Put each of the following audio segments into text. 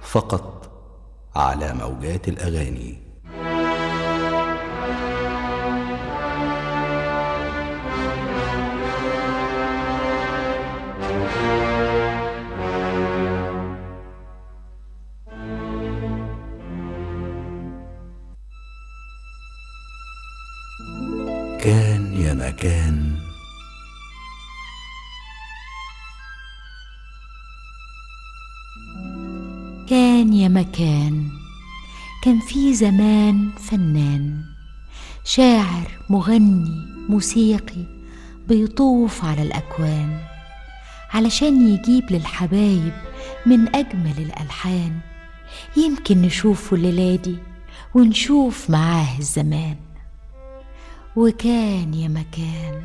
فقط على موجات الاغاني كان يا مكان كان يا مكان كان في زمان فنان شاعر مغني موسيقي بيطوف على الأكوان علشان يجيب للحبايب من أجمل الألحان يمكن نشوفه الليلة دي ونشوف معاه الزمان وكان يا مكان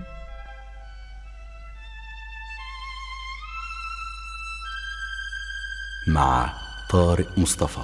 مع طارق مصطفى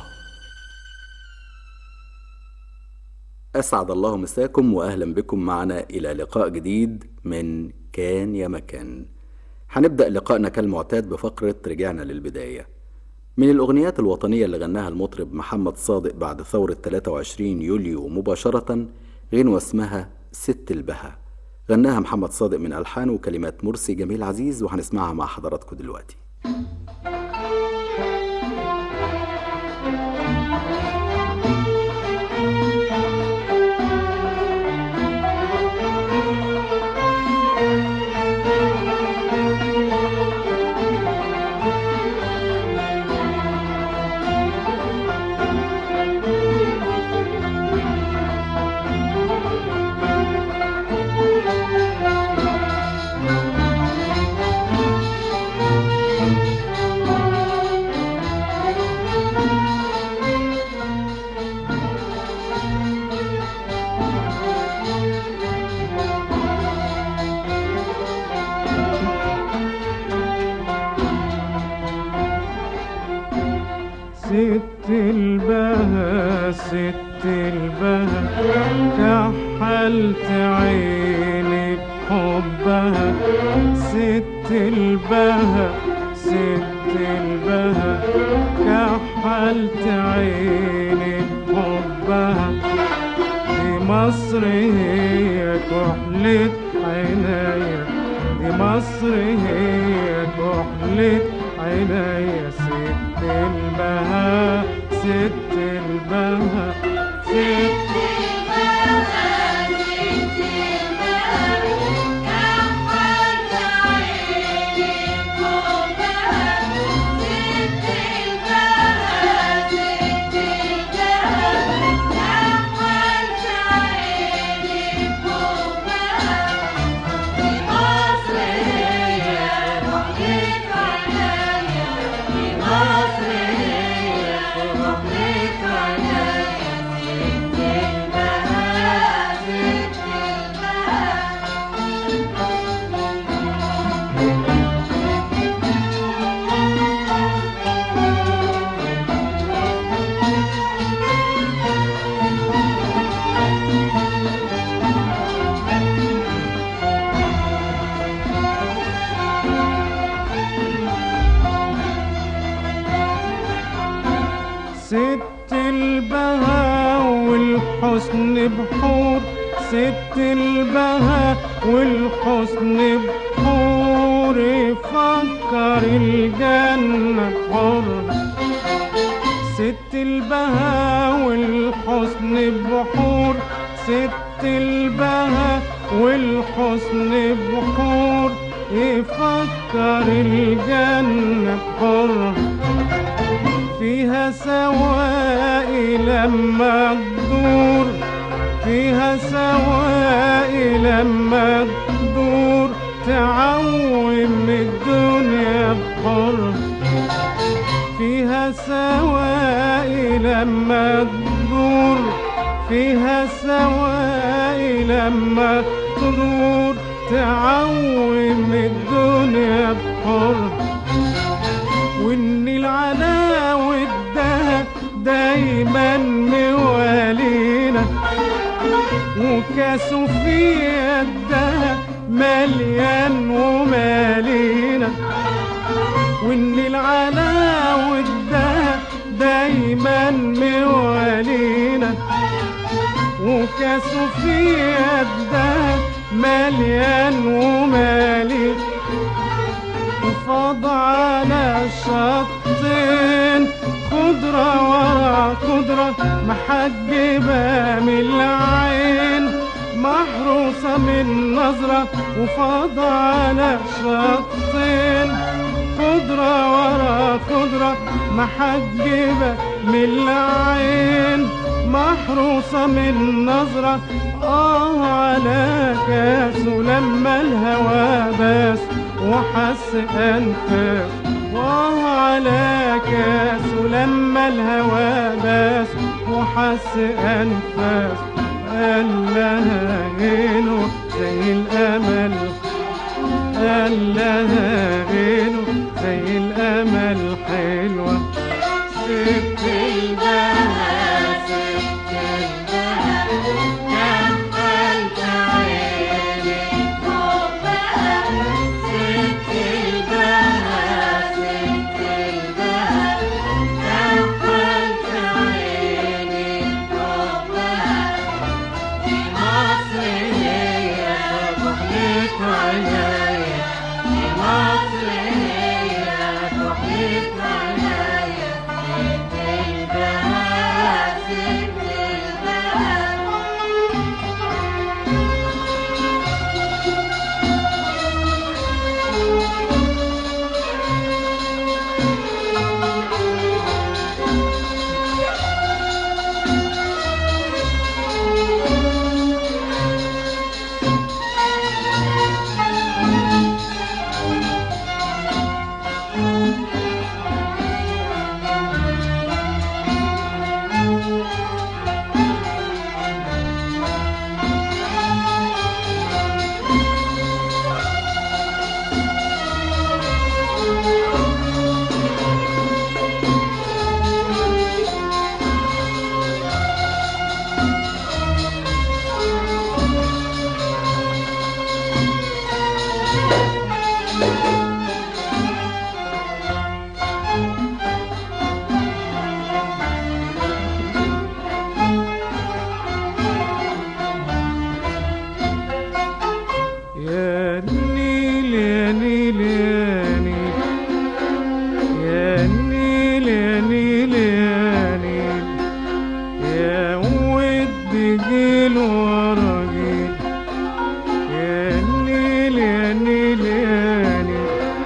أسعد الله مساكم وأهلا بكم معنا إلى لقاء جديد من كان يا مكان هنبدأ لقائنا كالمعتاد بفقرة رجعنا للبداية من الأغنيات الوطنية اللي غناها المطرب محمد صادق بعد ثورة 23 يوليو مباشرة غنوة اسمها ست البها غناها محمد صادق من ألحان وكلمات مرسي جميل عزيز وهنسمعها مع حضراتكم دلوقتي ست البها ست البها كحلت عيني بحبها ست البها ست البها كحلت عيني بحبها دي مصر هي كحلة عناية دي مصر هي كحلة عناية ست البها ست البها ست ست البها والحسن بحور ست البها والحسن بحور فكر الجنة حر ست البها والحسن بحور ست البها والحسن بحور يفكر الجنة حر فيها سواقي لما تدور فيها سواقي لما تدور تعوم الدنيا بحر فيها سواقي لما تدور فيها سواقي لما تدور تعوم الدنيا بحر وان العلا والدهب دايما موالينا وكاسه في يدها مليان ومالينا وان العلا والدهب كاسه في يدها مليان ومالي وفاض على الشطين خضرة ورا خضرة محجبة من العين محروسة من نظرة وفاض على الشطين خضرة ورا خضرة محجبة من العين محروسة من نظرة آه على كاسه لما الهوى بس وحس أنفاس وآه على كاسه لما الهوى بس وحس أنفاس قال لها غينه زي الأمل قال لها غينه زي الأمل حلوة سبت البهاء سبت البهاء كان قلت عيني سبت البهاء سبت البهاء كان قلت عيني مصر هي تحيط عيني مصر هي تحيط عيني سبت البهاء سبت البهاء يا نيل يا نيل يا نيل يا نيل يا نيل يا نيل يا ود جيل ورا جيل يا نيل يا نيل يا نيل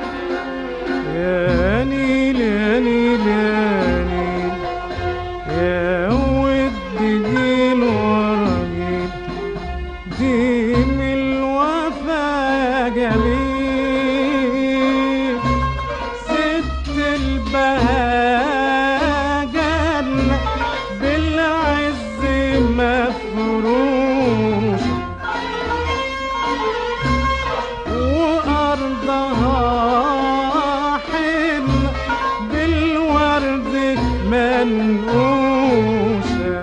يا نيل يا نيل يا نيل يا ود جيل ورا جيل ديم الوفا جميل ست البهاجن بالعز مفروش وأرضها حن بالورد منقوشه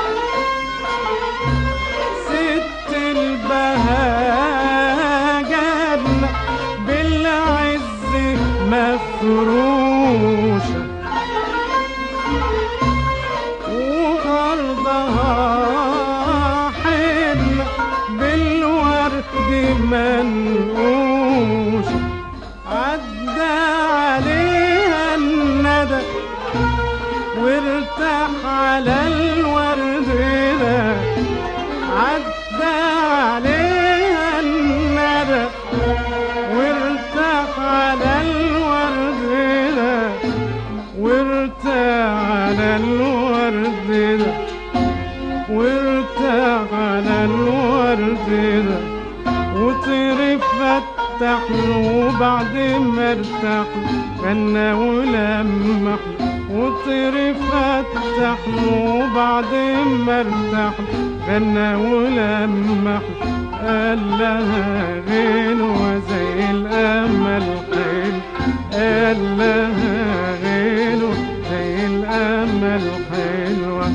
ست البهاجن بالعز مفروشة وأرضها حن بالورد منقوشة عدى عليها الندى وارتاح على الورد ده عدى عليها الندى وارتاح على الورد ده وارتاح على الورد ده وارتاح على الورد ده وطير فتح له وبعد ما ارتاح له غنى ولمح له وطير فتح له وبعد ما ارتاح له غنى ولمح له قال لها غنوة زي الأمل حلو قال لها غنوة زي الأمل حلوة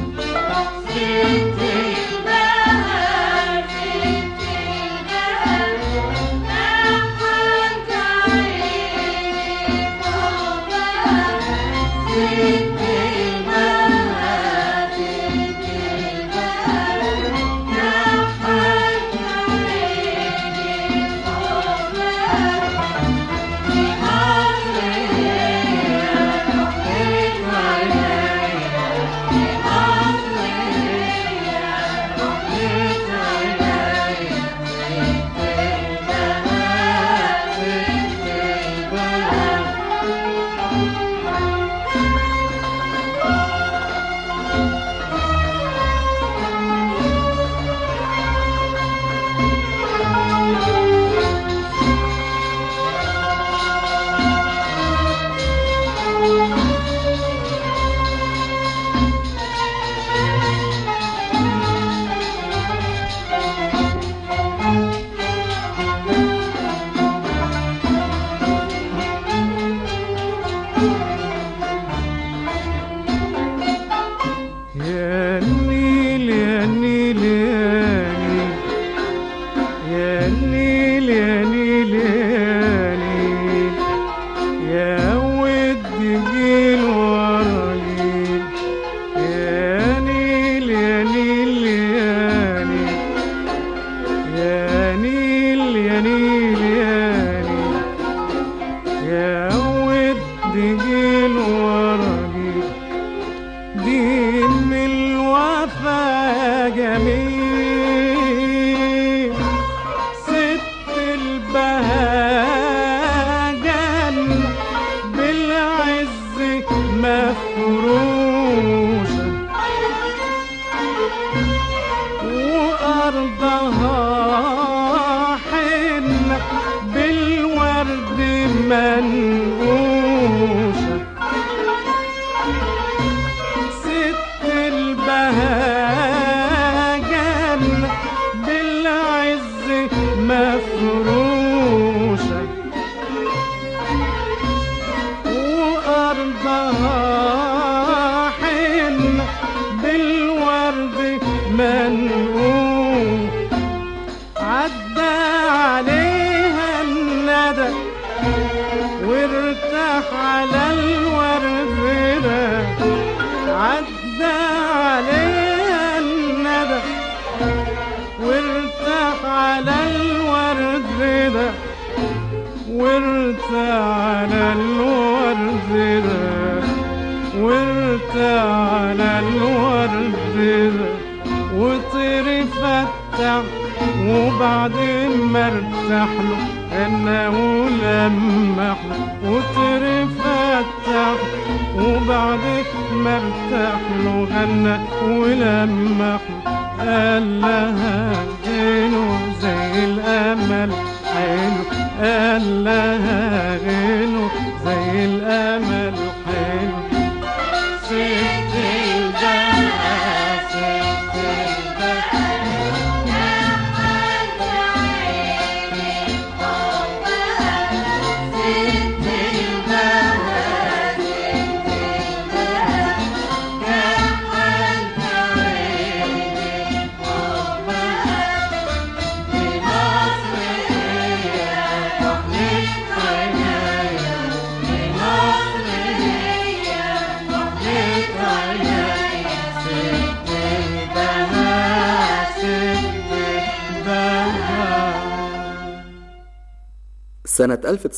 Thank you. مفروشة وأرضها حنة بالورد منقوشة ست البهاجن بالعز مفروشة وأرضها حنة بالورد منقوش عدى عليها الندى وارتاح على الورد ده عدى عليها الندى وارتاح على الورد ده وارتاح على الورد ده وارتاح على الورد ده وطير فتح وبعدين ما ارتاح له غنى ولمح له وطير فتح وبعدين ما ارتاح له غنى ولمح له قال لها غنوة زي الأمل حلو قال لها غنوة زي الأمل حلو ست البهاء ست البهاء سنة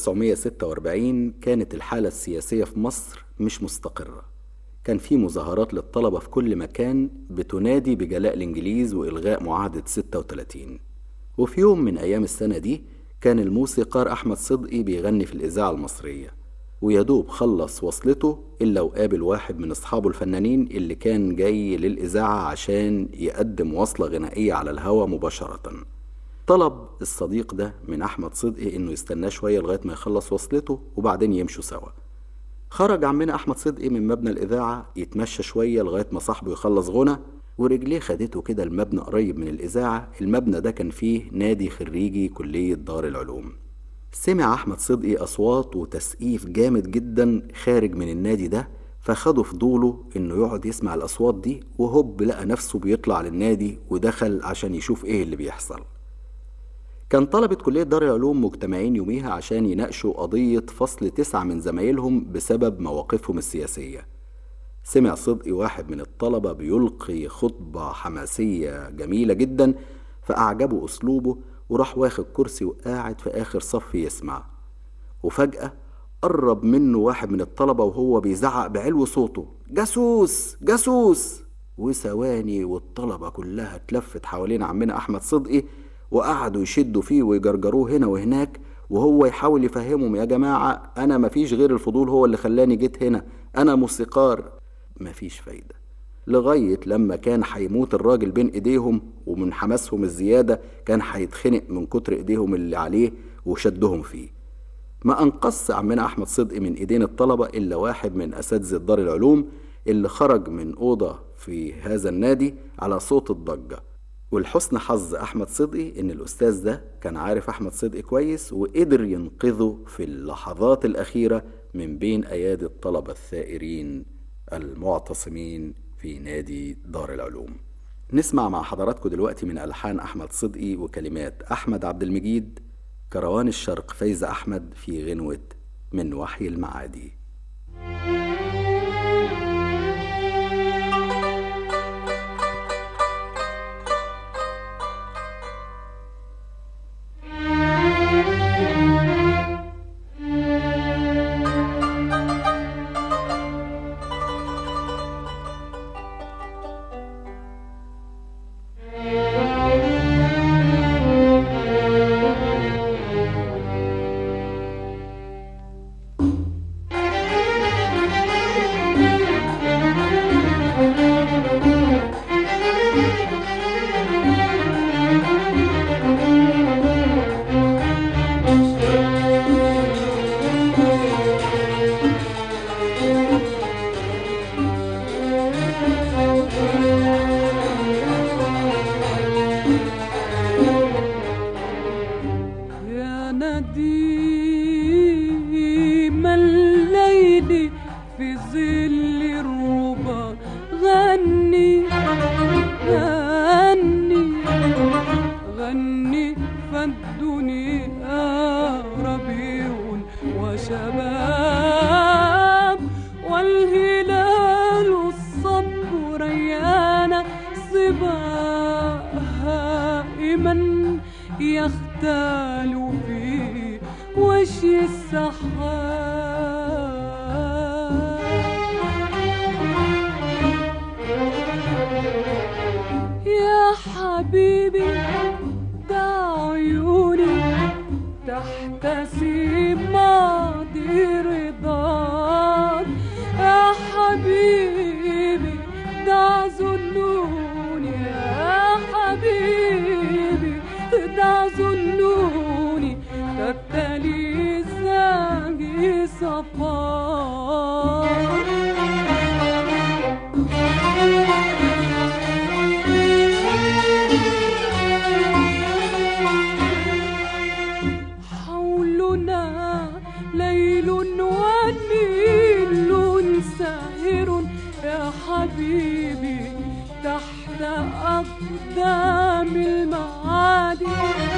1946 كانت الحالة السياسية في مصر مش مستقرة كان في مظاهرات للطلبة في كل مكان بتنادي بجلاء الإنجليز وإلغاء معاهدة 36 وفي يوم من أيام السنة دي كان الموسيقار أحمد صدقي بيغني في الإذاعة المصرية ويدوب خلص وصلته إلا وقابل واحد من أصحابه الفنانين اللي كان جاي للإذاعة عشان يقدم وصلة غنائية على الهوا مباشرةً طلب الصديق ده من أحمد صدقي إنه يستناه شوية لغاية ما يخلص وصلته وبعدين يمشوا سوا خرج عمنا أحمد صدقي من مبنى الإذاعة يتمشى شوية لغاية ما صاحبه يخلص غنى ورجليه خدته كده المبنى قريب من الإذاعة المبنى ده كان فيه نادي خريجي كلية دار العلوم سمع أحمد صدقي أصوات وتسقيف جامد جدا خارج من النادي ده فخده فضوله إنه يقعد يسمع الأصوات دي وهوب لقى نفسه بيطلع للنادي ودخل عشان يشوف إيه اللي بيحصل كان طلبة كلية دار العلوم مجتمعين يوميها عشان يناقشوا قضية فصل تسعة من زمايلهم بسبب مواقفهم السياسية سمع صدقي واحد من الطلبة بيلقي خطبة حماسية جميلة جدا فأعجبه أسلوبه وراح واخد كرسي وقاعد في آخر صف يسمع وفجأة قرب منه واحد من الطلبة وهو بيزعق بعلو صوته جاسوس جاسوس وثواني والطلبة كلها اتلفت حوالين عمنا أحمد صدقي وقعدوا يشدوا فيه ويجرجروه هنا وهناك وهو يحاول يفهمهم يا جماعة أنا مفيش غير الفضول هو اللي خلاني جيت هنا أنا موسيقار مفيش فايدة لغاية لما كان هيموت الراجل بين إيديهم ومن حماسهم الزيادة كان هيتخنق من كتر إيديهم اللي عليه وشدهم فيه ما أنقص عمنا أحمد صدقي من إيدين الطلبة إلا واحد من أساتذة دار العلوم اللي خرج من أوضة في هذا النادي على صوت الضجة ولحسن حظ أحمد صدقي إن الأستاذ ده كان عارف أحمد صدقي كويس وقدر ينقذه في اللحظات الأخيرة من بين أيادي الطلبة الثائرين المعتصمين في نادي دار العلوم نسمع مع حضراتكم دلوقتي من ألحان أحمد صدقي وكلمات أحمد عبد المجيد كروان الشرق فايزة أحمد في غنوة من وحي المعادي Thank ظل الربا غني غني غني فالدنيا ربيع وشباب والهلال الصب ريان صبا هائما يختال في وشي السحاب يا حبيبي دع عيوني تحتسب ماضي رضاك يا حبيبي دع ظنوني يا حبيبي دع ظنوني تبتلي زاهي صفاك حولنا ليل ونيل ساهر يا حبيبي تحت أقدام المعادي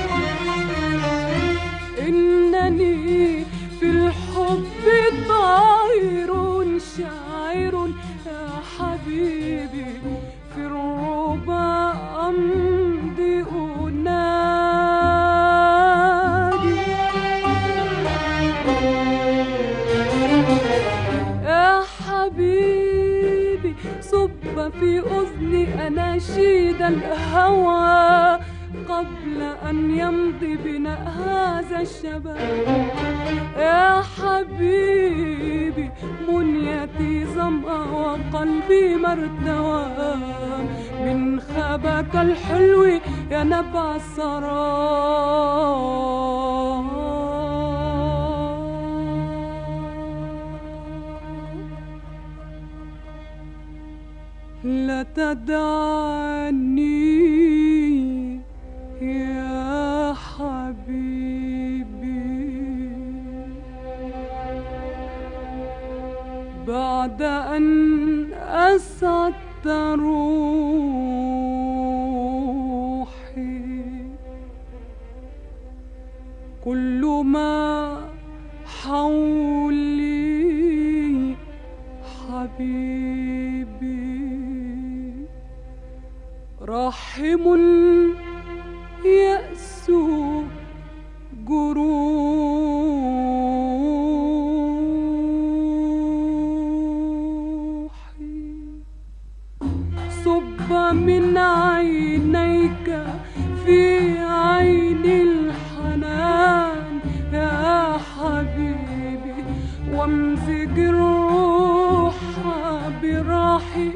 إنني في الحب طائر شاعر يا حبيبي في الربا أمضي أنادي يا حبيبي صب في أذني أناشيد الهوى قبل أن يمضي بنا هذا الشباب يا حبيبي منيتي ظمأ وقلبي مرتوى من خبك الحلو يا نبع السراب لا تدعني يا حبيبي بعد أن أسعدت روحي كل ما حولي حبيبي رحم يأس جروحي صب من عينيك في عين الحنان يا حبيبي وامزج الروح براحي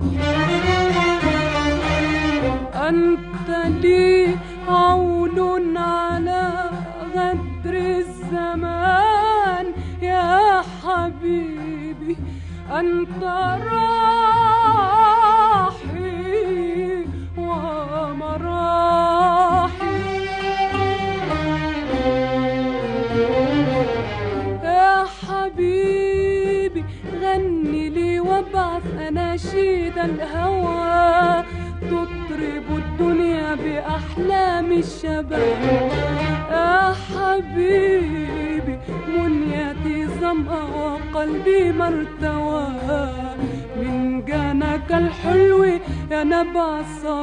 أنت لي عون على غدر الزمان يا حبيبي أنت راحي ومراحي يا حبيبي غني لي وابعث أناشيد الهوى تطرب الدنيا بأحلام الشباب يا حبيبي منيتي ظمأ وقلبي مرتوى من جناك الحلو يا نبع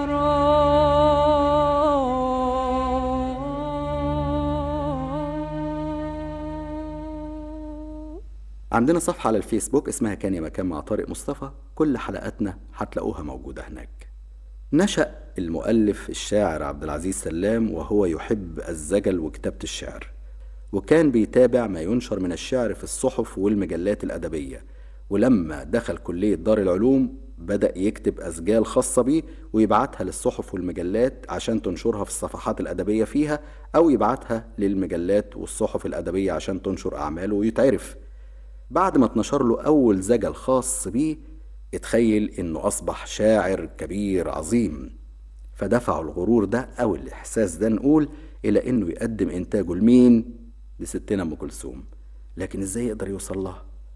السراب عندنا صفحة على الفيسبوك اسمها كان يا مكان مع طارق مصطفى كل حلقاتنا هتلاقوها موجودة هناك نشأ المؤلف الشاعر عبد العزيز سلام وهو يحب الزجل وكتابة الشعر وكان بيتابع ما ينشر من الشعر في الصحف والمجلات الأدبية ولما دخل كلية دار العلوم بدأ يكتب أسجال خاصة بيه ويبعتها للصحف والمجلات عشان تنشرها في الصفحات الأدبية فيها أو يبعتها للمجلات والصحف الأدبية عشان تنشر أعماله ويتعرف بعد ما اتنشر له أول زجل خاص بيه اتخيل إنه أصبح شاعر كبير عظيم فدفعه الغرور ده أو الإحساس ده نقول إلى إنه يقدم إنتاجه لمين؟ لستنا أم كلثوم لكن إزاي يقدر يوصل لها؟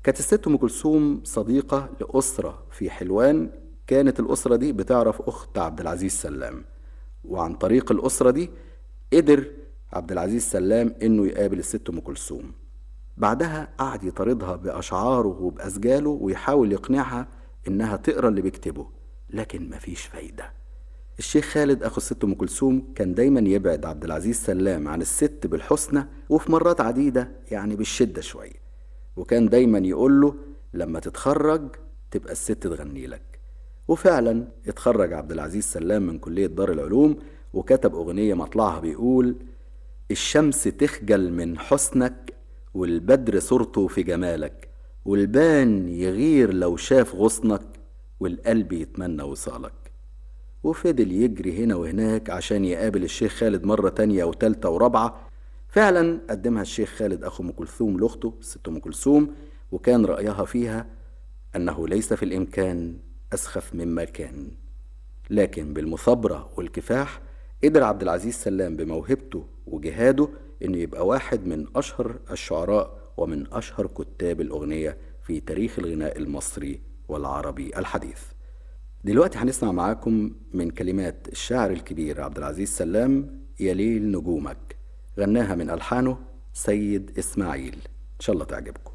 كانت الست ام كلثوم صديقه لاسره في حلوان كانت الاسره دي بتعرف اخت عبد العزيز سلام وعن طريق الاسره دي قدر عبد العزيز سلام انه يقابل الست ام كلثوم بعدها قعد يطاردها باشعاره وباسجاله ويحاول يقنعها انها تقرا اللي بيكتبه لكن مفيش فايده الشيخ خالد اخو الست ام كلثوم كان دايما يبعد عبد العزيز سلام عن الست بالحسنى وفي مرات عديده يعني بالشده شويه وكان دايما يقول له لما تتخرج تبقى الست تغني لك وفعلا اتخرج عبد العزيز سلام من كلية دار العلوم وكتب أغنية مطلعها بيقول الشمس تخجل من حسنك والبدر صورته في جمالك والبان يغير لو شاف غصنك والقلب يتمنى وصالك وفضل يجري هنا وهناك عشان يقابل الشيخ خالد مرة تانية وتالتة ورابعة فعلا قدمها الشيخ خالد أخو أم كلثوم لأخته الست أم كلثوم وكان رأيها فيها أنه ليس في الإمكان أسخف مما كان لكن بالمثابرة والكفاح قدر عبد العزيز سلام بموهبته وجهاده إنه يبقى واحد من أشهر الشعراء ومن أشهر كتاب الأغنية في تاريخ الغناء المصري والعربي الحديث دلوقتي هنسمع معاكم من كلمات الشاعر الكبير عبد العزيز سلام يا ليل نجومك غناها من ألحانه سيد إسماعيل إن شاء الله تعجبكم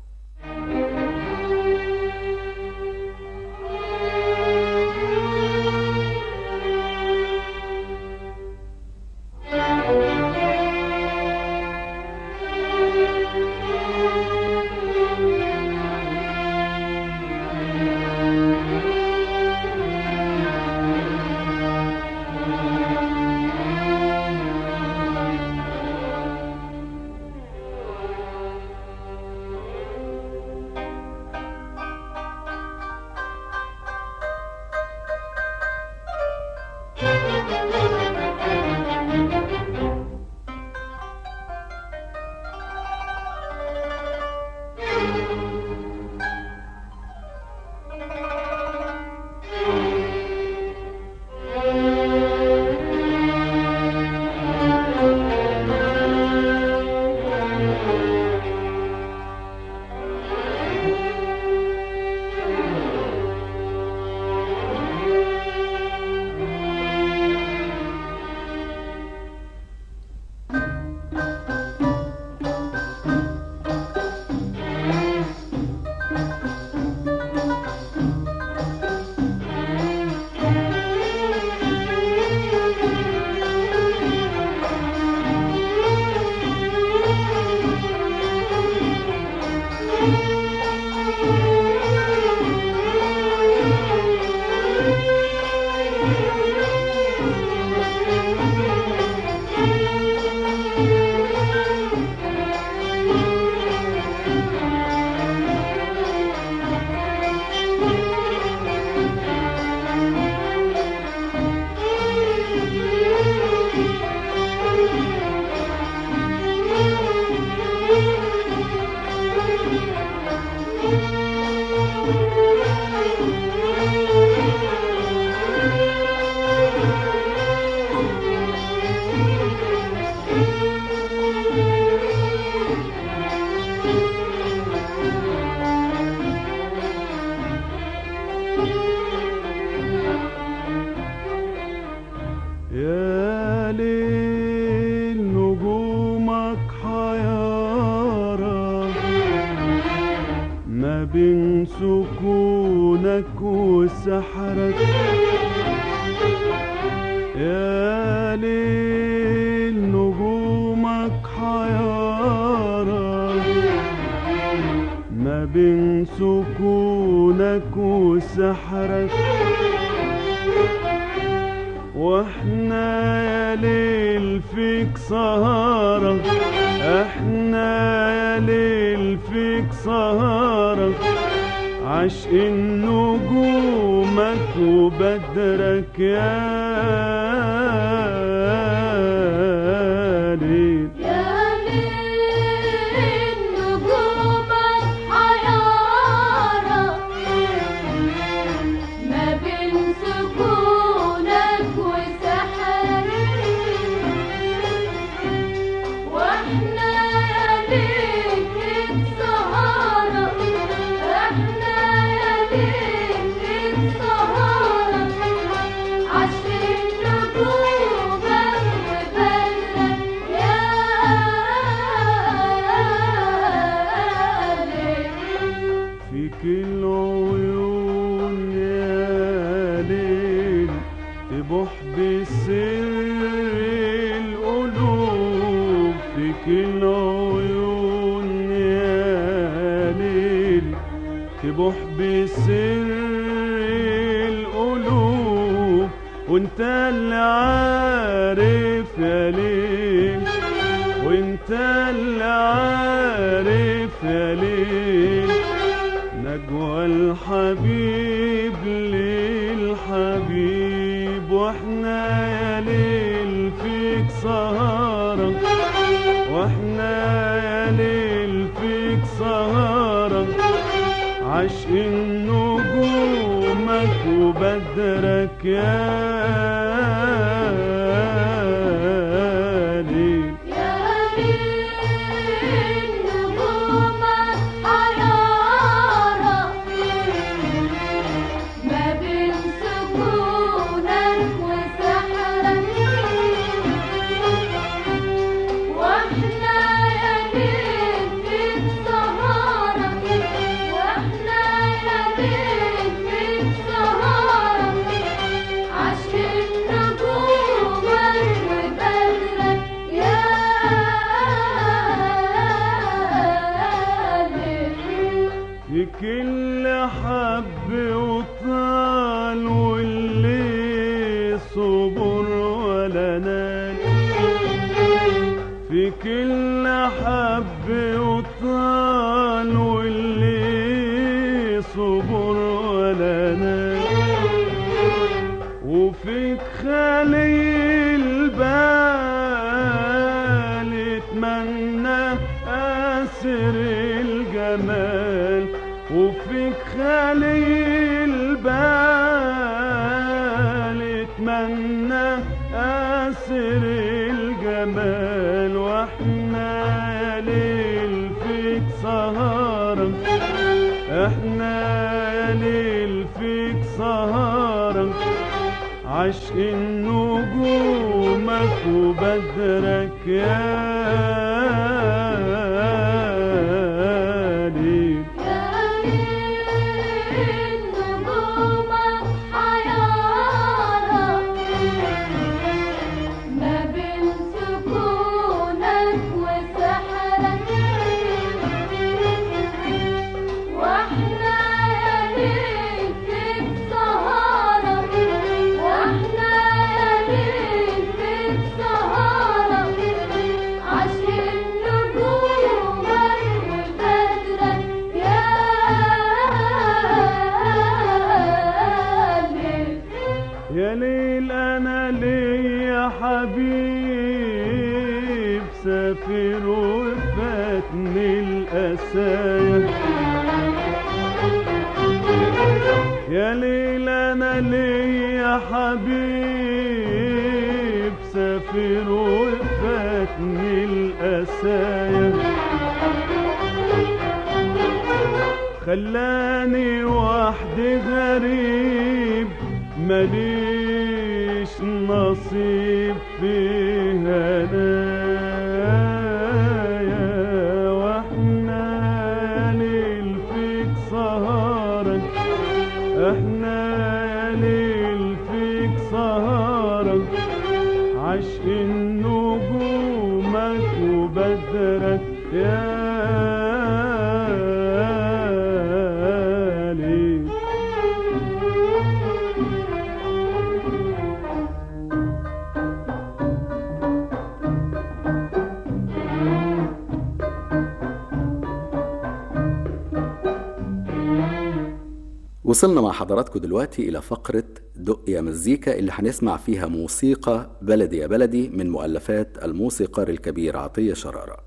يا ليل نجومك حيارى ما بين سكونك وسحرك يا ليل نجومك حيارى ما بين سكونك وسحرك واحنا يا ليل فيك سهرة احنا يا ليل فيك سهرة عشق نجومك وبدرك يا ليل يا ليل نجومك حيارى ما بين سكونك وسحرك واحنا يا ليل فيك سهرة وانت اللي عارف يا ليل وانت اللي عارف يا ليل نجوى الحبيب للحبيب واحنا يا ليل فيك سهرة واحنا يا ليل فيك سهرة عشق نجومك وبدرك يا ليل يا ليل نجومك حرارة ما بين سكونك وسحرك واحنا يا ليل فيك سهرة واحنا يا ليل فيك سهرة عشق نجومك وبدرك يا ليل في كل حب وطال واللي صبر ولا نال في كل حب وطال واللي صبر ولا نال وفيك خالي البال اتمنى اسر الجمال وفيك خالي البال اتمنى اسر الجمال واحنا يا ليل فيك سهرة احنا يا ليل فيك سهرة عشق نجومك وبدرك يا ليل يا ليل نجومك حيارة ما بين سكونك وسحرك واحنا يا ليل فيك سهرة واحنا يا ليل فيك سهرة عشق نجومك وبدرك يا ليل يا ليل انا ليا حبيب سافر وفاتني الاسايا يا ليل انا ليا حبيب سافر وفاتني الاسايا خلاني وحدي غريب ماليش نصيب فيها نايا واحنا يا ليل فيك سهرة احنا يا ليل فيك سهرة عشق نجومك وبدرك يا ليل وصلنا مع حضراتكم دلوقتي إلى فقرة دق يا مزيكا اللي هنسمع فيها موسيقى بلدي يا بلدي من مؤلفات الموسيقار الكبير عطية شرارة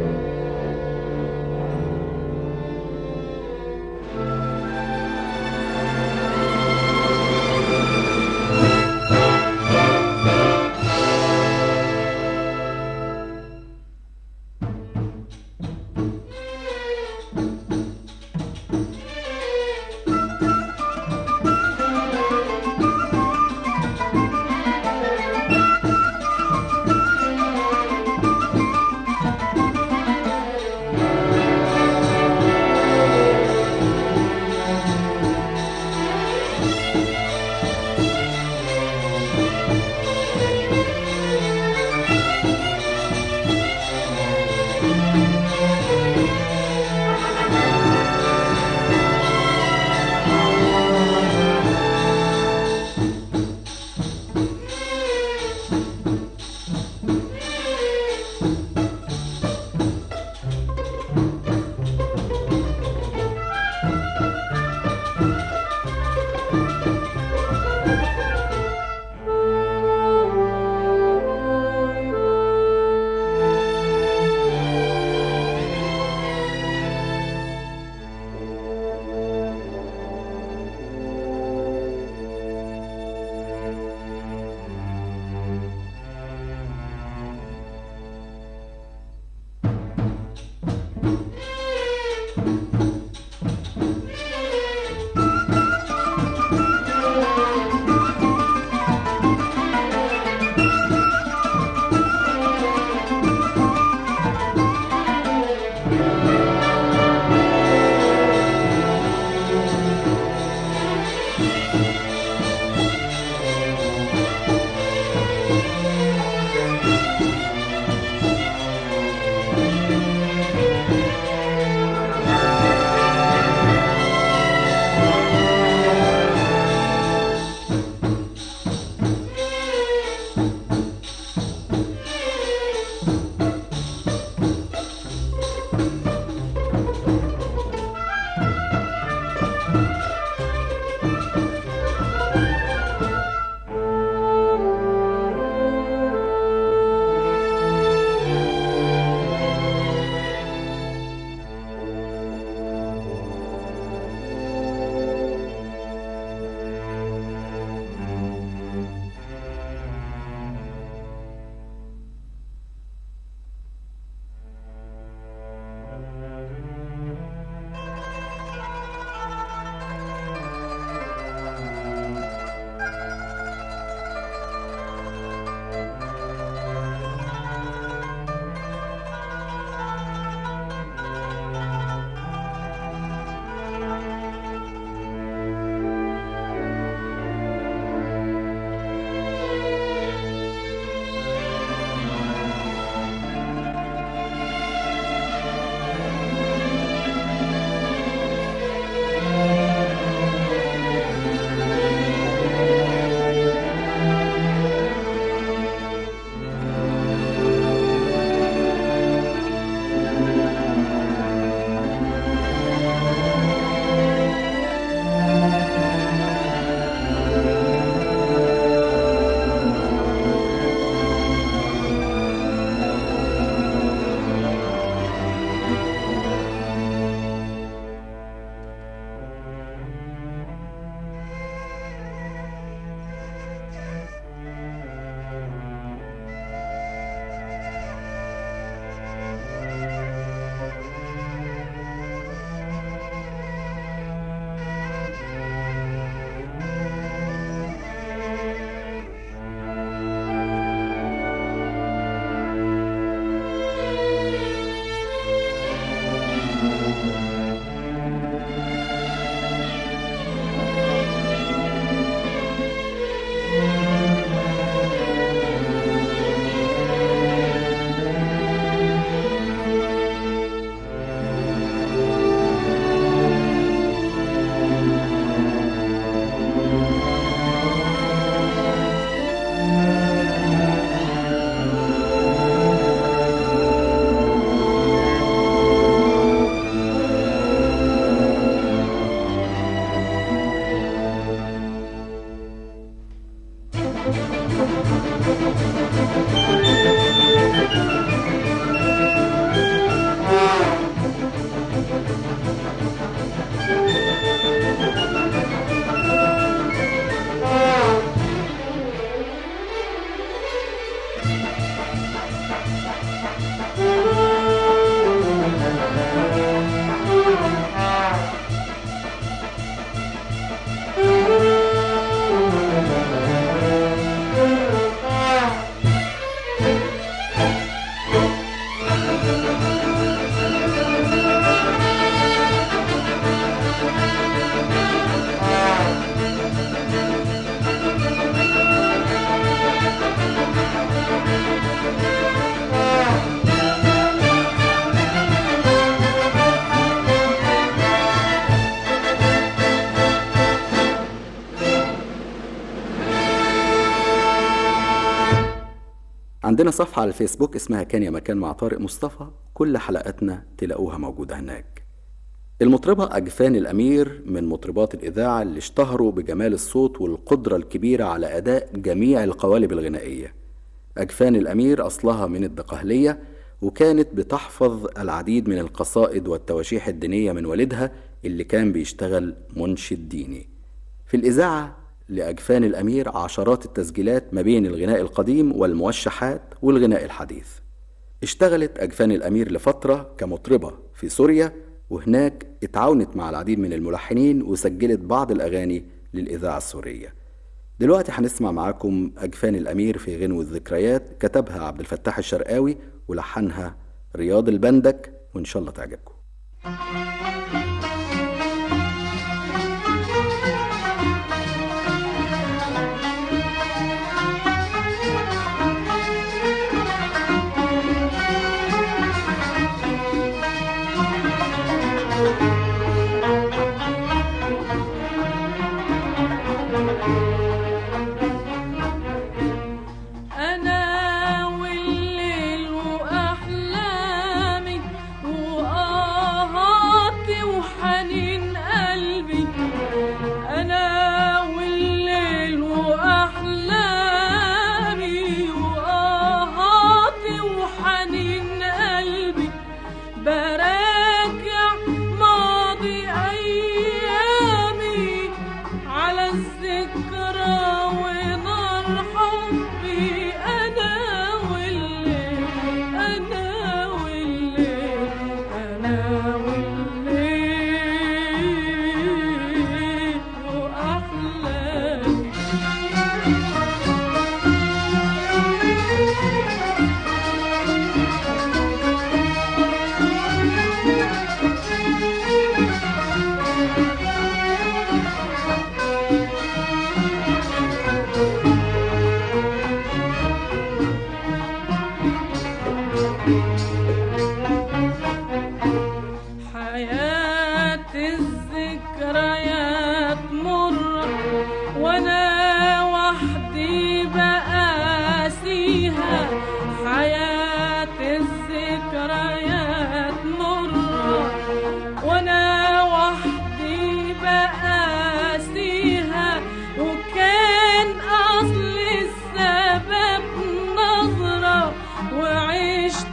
يا عندنا صفحة على الفيسبوك اسمها كان يا مكان مع طارق مصطفى كل حلقاتنا تلاقوها موجودة هناك المطربة أجفان الأمير من مطربات الإذاعة اللي اشتهروا بجمال الصوت والقدرة الكبيرة على أداء جميع القوالب الغنائية أجفان الأمير أصلها من الدقهلية وكانت بتحفظ العديد من القصائد والتواشيح الدينية من والدها اللي كان بيشتغل منشد ديني في الإذاعة لأجفان الأمير عشرات التسجيلات ما بين الغناء القديم والموشحات والغناء الحديث اشتغلت أجفان الأمير لفترة كمطربة في سوريا وهناك اتعاونت مع العديد من الملحنين وسجلت بعض الأغاني للإذاعة السورية دلوقتي هنسمع معاكم أجفان الأمير في غنو الذكريات كتبها عبد الفتاح الشرقاوي ولحنها رياض البندك وإن شاء الله تعجبكم أنا والليل وأحلامي وآهاتي وحنين قلبي أنا والليل وأحلامي وآهاتي وحنين قلبي براجع ماضي أيامي على الذكرى ونار حبي أنا والليل أنا والليل أنا والليل وأحلامي حياة الذكريات مرة وانا وحدي بقاسيها حياة الذكريات مرة وانا وحدي بقاسيها وكان اصل السبب نظرة وعشت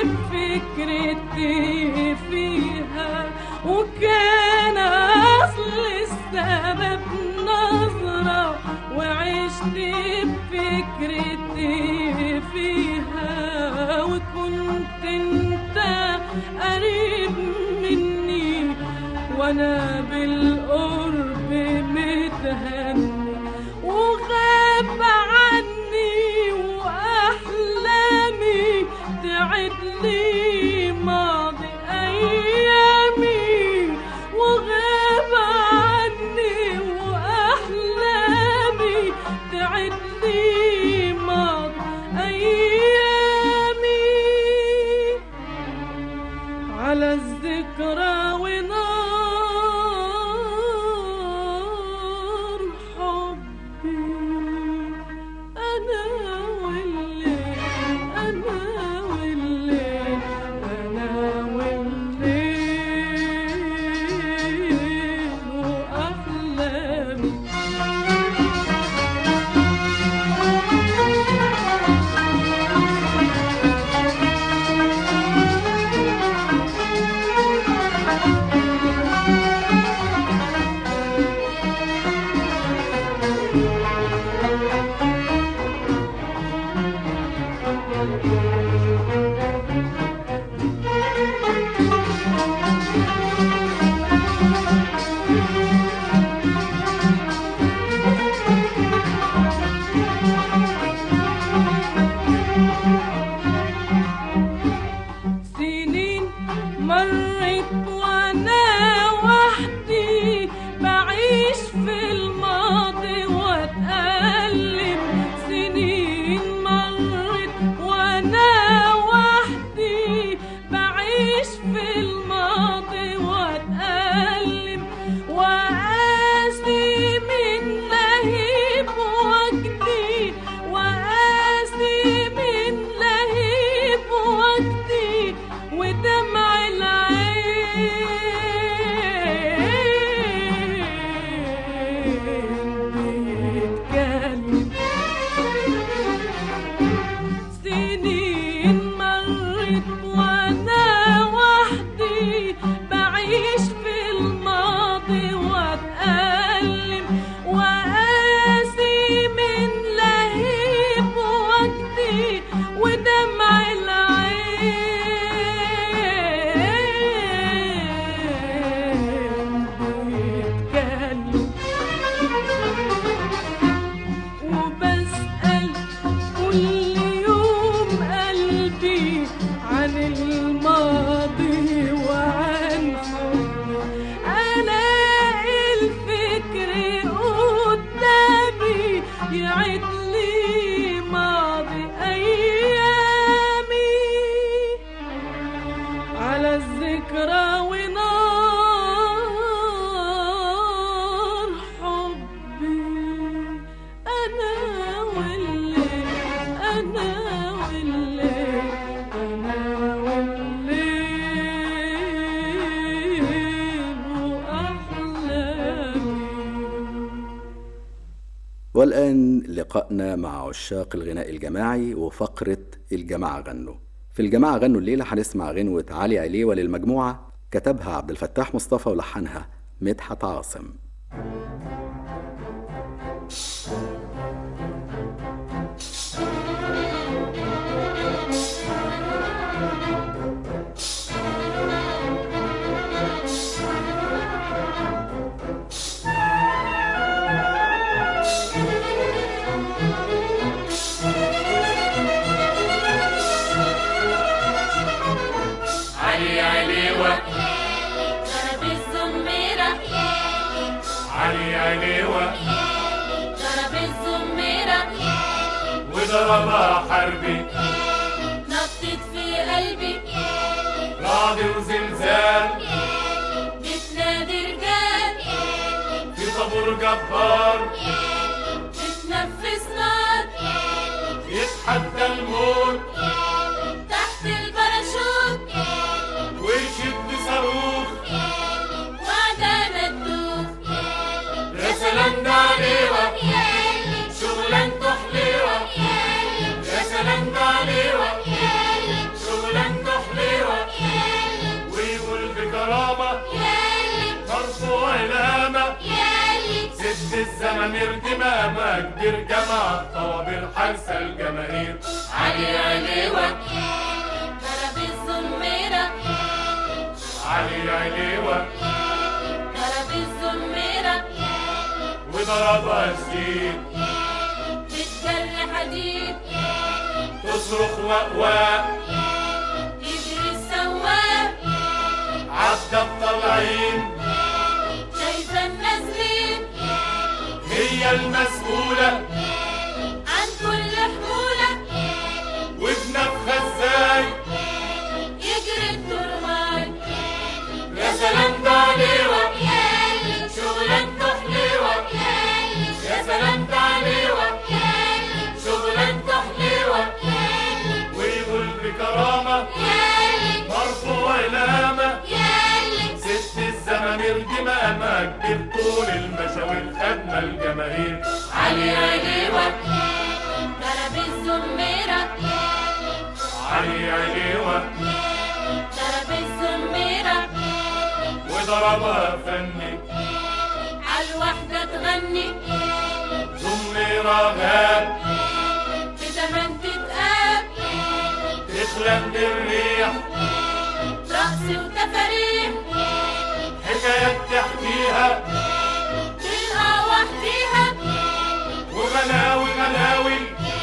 بفكرتي فيها وكان اصل السبب نظرة وعشت بفكرتي فيها وكنت انت قريب مني وانا بالقرب متهني وغاب عني واحلامي تعد لي ماضي ايامي وغاب عني واحلامي تعد لي ماضي ايامي على الذكرى ونار حبي أنا والليل أنا والليل أنا والليل وأحلامي سنين مرت وانا وحدي بعيش في الماضي واتألم سنين مرت وانا عن الماضي وعن حبي الاقي الفكر قدامي يعد لي ماضي ايامي على الذكرى ونار حبي أنا واللي أنا واللي أنا والليل وأحلامي والآن لقائنا مع عشاق الغناء الجماعي وفقرة الجماعة غنوا في الجماعة غنوا الليلة هنسمع غنوة علي عليوة للمجموعة كتبها عبد الفتاح مصطفى ولحنها مدحت عاصم علي عليوة ضرب الزميرة علي عليوة ضرب الزميرة وضربها حربي نطت في قلبي رعد وزلزال بتنادي رجال في طابور جبار بتنفس نار يتحدى الموت تحت الباراشوت ويشد صاروخ وعدانا تدوخ يا سلام ده عليوة شغلانته حليوة يا سلام ده عليوة شغلانته حليوة ويقول بكرامة مرفوع علامة ست الزمامير دمامة كبير جمع طوابير حارسة الجماهير علي عليوة ضرب الزميرة علي عليوة ضرب الزميرة وضربها سديد بتجري حديد تصرخ وأواء يجري السواق عدى الطالعين شايفة النازلين هي المسؤولة عن كل حمولة وبنفخة ازاي يجري الترماي يا سلام ده عليوة شغلانته حليوة يا سلام ده عليوة شغلانته حليوة ويقول بكرامة مرفوع علامة ست الزمامير دي مقامة كبير طول المشاوير خدمة الجماهير علي عليوة ضرب الزميرة علي عليوة ضرب الزميرة وضربها فني عالوحدة تغني زميرة غاب في زمن تتقاب تخلق الريح رقص وتفاريح حكايات تحكيها تلقى وحديها وغلاوي غلاوي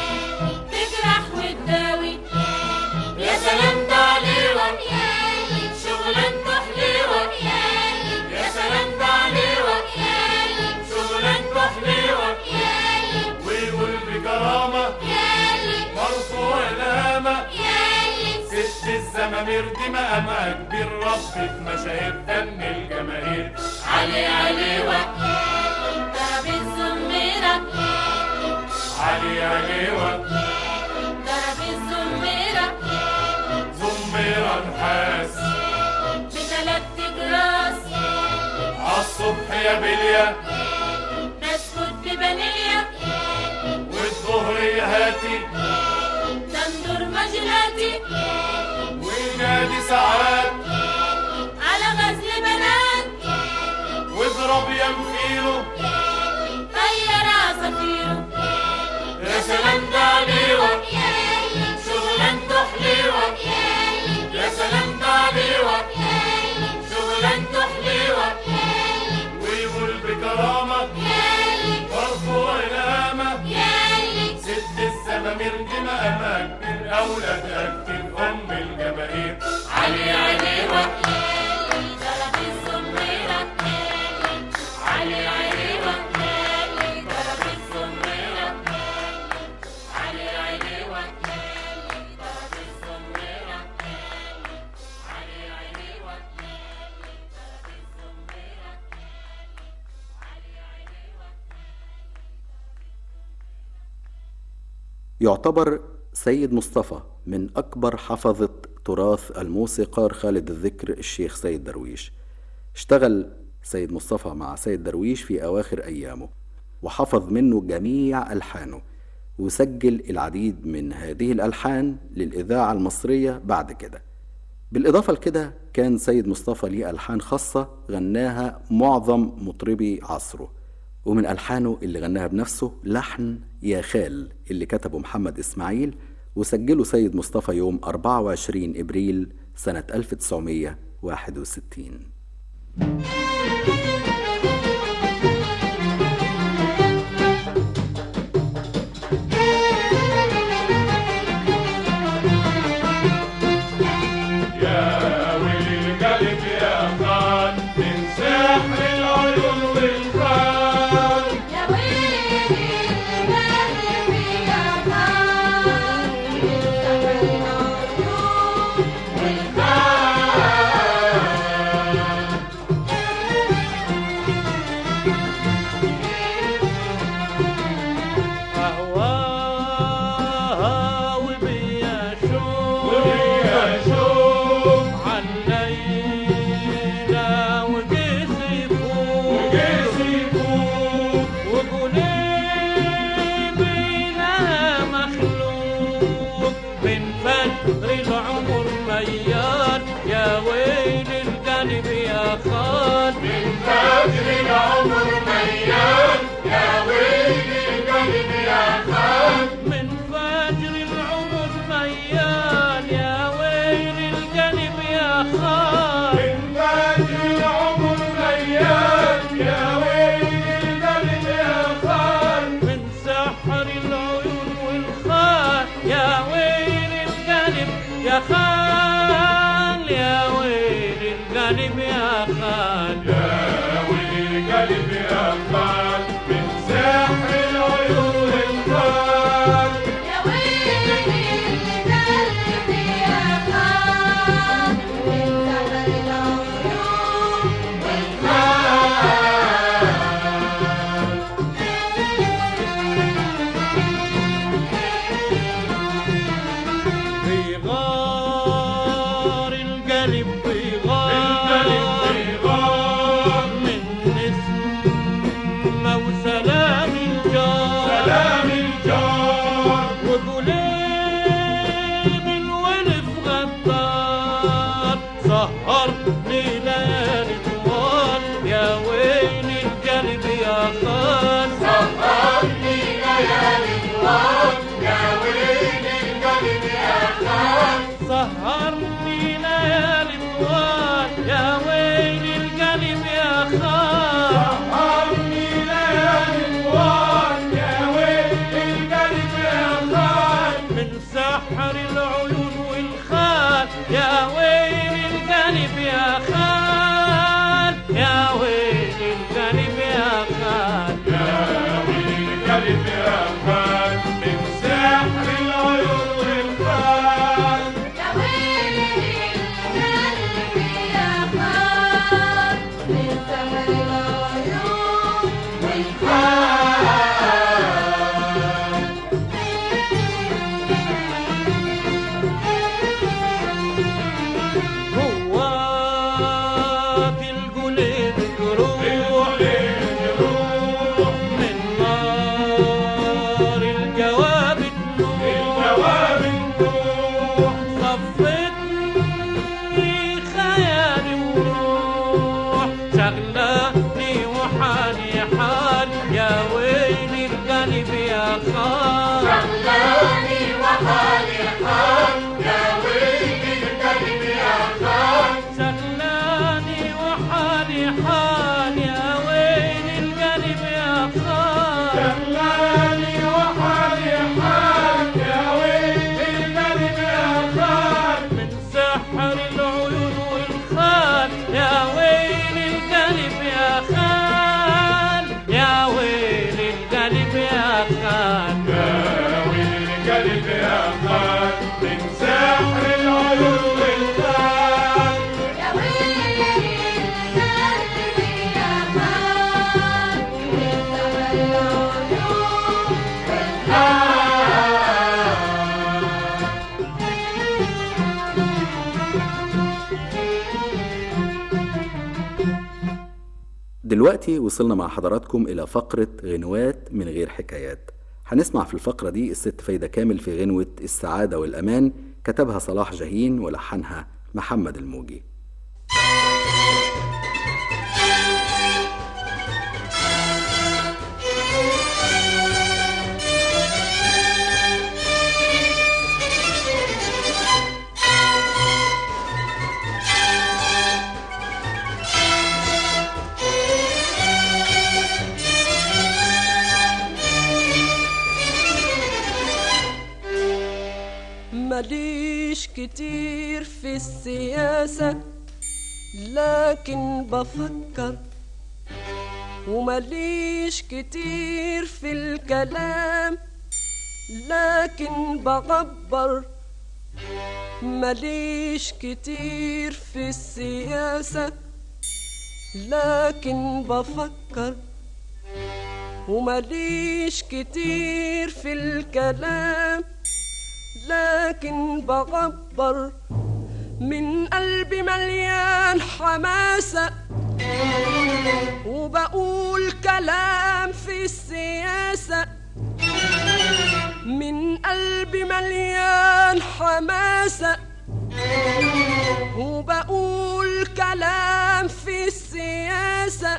تجرح وتداوي يا سلام ده عليوة شغلانته حليوة يا سلام ده عليوة شغلانته حليوة ويقول بكرامة مرفوع علامة ست الزمامير دي مقامة كبير ربة مشاهير فن الجماهير علي عليوة ضرب الزميرة علي عليوة ضرب الزميرة زميرة نحاس بثلاث جراس عالصبح يا بليا نسكت ببنية والظهر يا هاتي تندر مجلاتي وينادي ساعات على غزل بنات واضرب يا مخيله طير عصافيره يا سلام ده عليوة شغلانته حليوة يا سلام ده عليوة شغلانته حليوة ويقول بكرامة مرفوع علامة ست الزمامير دي مقامة كبير الأولاد أكتب أم الجماهير علي علي وكالي ضرب الزميرة كالي علي علي وكالي ضرب الزميرة كالي علي علي وكالي ضرب الزميرة كالي علي علي وكالي ضرب الزميرة علي علي يعتبر سيد مصطفى من أكبر حفظة تراث الموسيقار خالد الذكر الشيخ سيد درويش اشتغل سيد مصطفى مع سيد درويش في أواخر أيامه وحفظ منه جميع ألحانه وسجل العديد من هذه الألحان للإذاعة المصرية بعد كده بالإضافة لكده كان سيد مصطفى ليه ألحان خاصة غناها معظم مطربي عصره ومن ألحانه اللي غناها بنفسه لحن يا خال اللي كتبه محمد إسماعيل وسجله سيد مصطفى يوم 24 إبريل سنة 1961 يا ويلي القلب يا خال من سحر العيون والخال يا ويلي القلب يا خال من سحر العيون أهواها وبيا شوق ويا شوق علينا وقيس يفوق وقيس يفوق وقلبي لها مخلوق من فجر العمر ميال يا ويل القلب يا خال من فجر العمر ميال يا ويلي القلب يا خال من فجر العمر ميال يا ويل القلب يا خال من فجر العمر ميال يا ويلي القلب يا خال من سحر العيون والخال يا ويل القلب يا خال يا ويل القلب يا خال يا ويلي القلب يا خال من سحر العيون والخال يا ويلي القلب يا خال من سحر العيون بيغار القلب بيغار القلب بيغار من نسمة وسلام الجار سلام الجار وقليب الولف غدار سهرني ليالي طوال يا ويل القلب يا خال سهرني ليالي طوال يا ويلي القلب يا خال سهرني ليالي طوال يا ويل القلب يا خال سهرني ليالي طوال يا ويلي القلب يا خال من سحر العيون والخال يا ويل القلب يا خال يا ويل القلب يا خال يا ويلي القلب يا خال من سحر العيون والخال يا ويلي القلب يا خال من سحر العيون جواك القلب جروح الروح من نار الجواب تنوح الجواب الروح صفتني خيالي وروح شغلاني وحالي حال يا ويل القلب يا خال خلاني وحالي حال يا ويلي القلب يا خال شغلاني وحالي حال يا ويل القلب يا خال خلاني وحالي حال يا ويلي القلب دلوقتي وصلنا مع حضراتكم إلى فقرة غنوات من غير حكايات هنسمع في الفقرة دي الست فايدة كامل في غنوة السعادة والأمان كتبها صلاح جاهين ولحنها محمد الموجي ماليش كتير في السياسة لكن بفكر وماليش كتير في الكلام لكن بعبر ماليش كتير في السياسة لكن بفكر وماليش كتير في الكلام لكن بعبر من قلبي مليان حماسة وبقول كلام في السياسة من قلبي مليان حماسة وبقول كلام في السياسة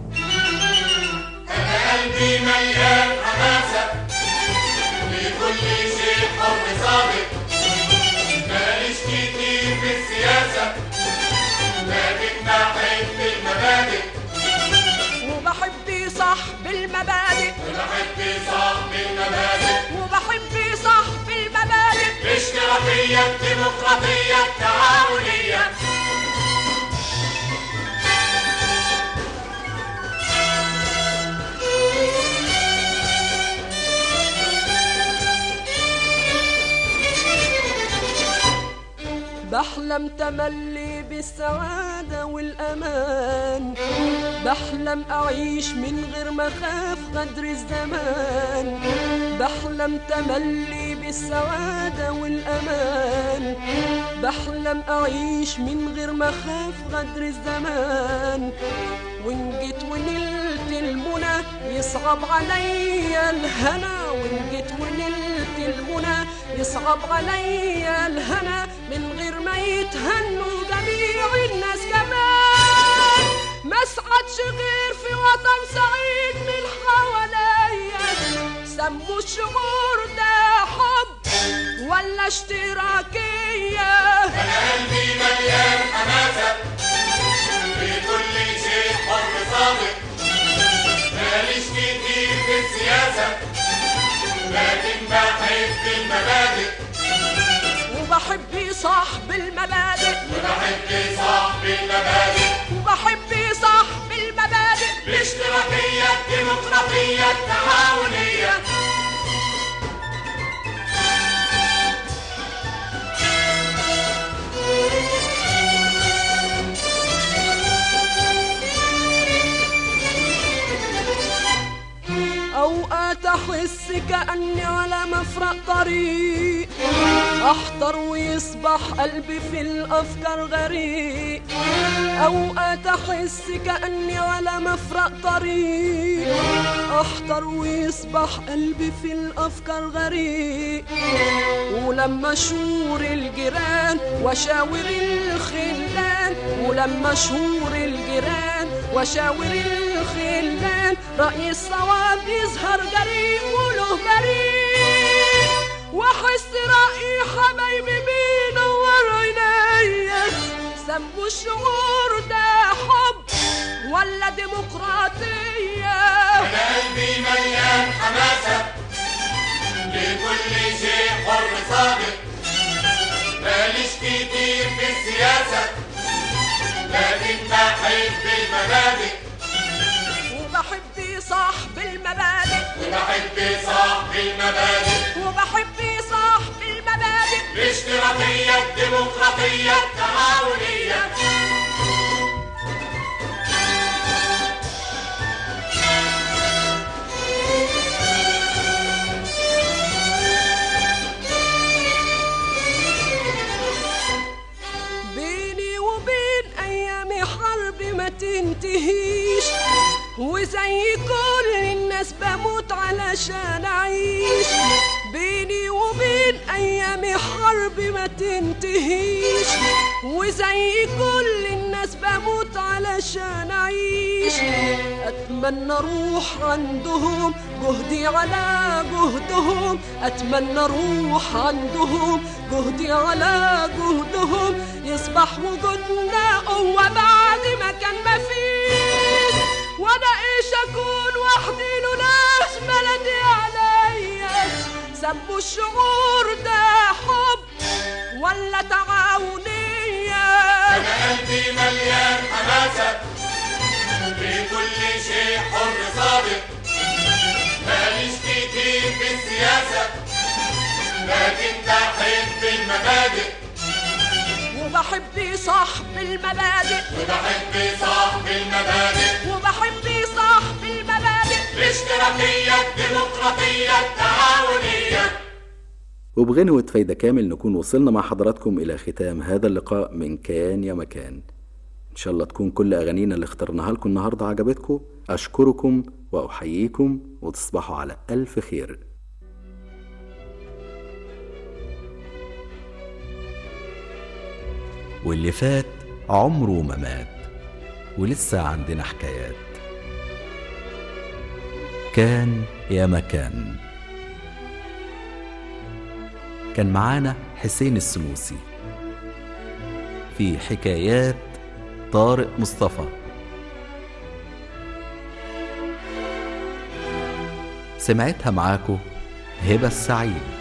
قلبي مليان حماسة لكل شيء حر صادق ماليش كتير في السياسة لكن بحب المبادئ وبحب صاحب المبادئ بحب صاحب المبادئ وبحب صاحب المبادئ الاشتراكية الديمقراطية التعاونية بحلم تملي بالسعادة والأمان بحلم أعيش من غير ما أخاف غدر الزمان بحلم تملي بالسعادة والأمان بحلم أعيش من غير ما أخاف غدر الزمان وإن جيت ونلت المنى يصعب عليا الهنا وإن جيت ونلت المنى يصعب عليا الهنا من غير ما يتهنوا جميع الناس كمان ما اسعدش غير في وطن سعيد من حواليا سموا الشعور ده حب ولا اشتراكية قلبي مليان حماسة لكل شيء حر صادق ماليش كتير في السياسة لكن بحب المبادئ وبحب صاحب المبادئ وبحب صاحب المبادئ وبحب صاحب المبادئ الاشتراكية الديمقراطية التعاونية أوقات أحس كأني على مفرق طريق أحضر ويصبح قلبي في الأفكار غريق أوقات أحس كأني على مفرق طريق أحضر ويصبح قلبي في الأفكار غريق ولما أشور الجيران وأشاور الخلان ولما أشور الجيران وأشاور الخلان رأي الصواب يظهر جريء وله بريء واحس رأي حبايبي بينور عينيا سموا الشعور ده حب ولا ديمقراطية أنا قلبي مليان حماسة لكل شيء حر صادق ماليش كتير في السياسة لكن بحب المبادئ وبحب صاحب المبادئ وبحب صاحب المبادئ وبحب صاحب المبادئ الاشتراكية الديمقراطية التعاونية بيني وبين أيام حرب ما تنتهيش وزي كل الناس بموت علشان أعيش بيني وبين أيامي حرب ما تنتهيش وزي كل الناس بموت علشان أعيش أتمنى أروح عندهم جهدي على جهدهم أتمنى أروح عندهم جهدي على جهدهم يصبح وجودنا قوة بعد ما كان مفيش وأنا إيش أكون وحدي لولاش بلدي عليا سموا الشعور ده حب ولا تعاونية أنا قلبي مليان حماسة في كل شيء حر صادق ماليش كتير في السياسة لكن بحب المبادئ وبحب صاحب المبادئ وبحب صاحب المبادئ وبحب صاحب المبادئ الاشتراكية الديمقراطية التعاونية وبغنوة فايدة كامل نكون وصلنا مع حضراتكم إلى ختام هذا اللقاء من كان يا مكان إن شاء الله تكون كل أغانينا اللي اخترناها لكم النهاردة عجبتكم أشكركم وأحييكم وتصبحوا على ألف خير واللي فات عمره ما مات ولسه عندنا حكايات كان يا مكان كان معانا حسين السنوسي في حكايات طارق مصطفى سمعتها معاكو هبة السعيد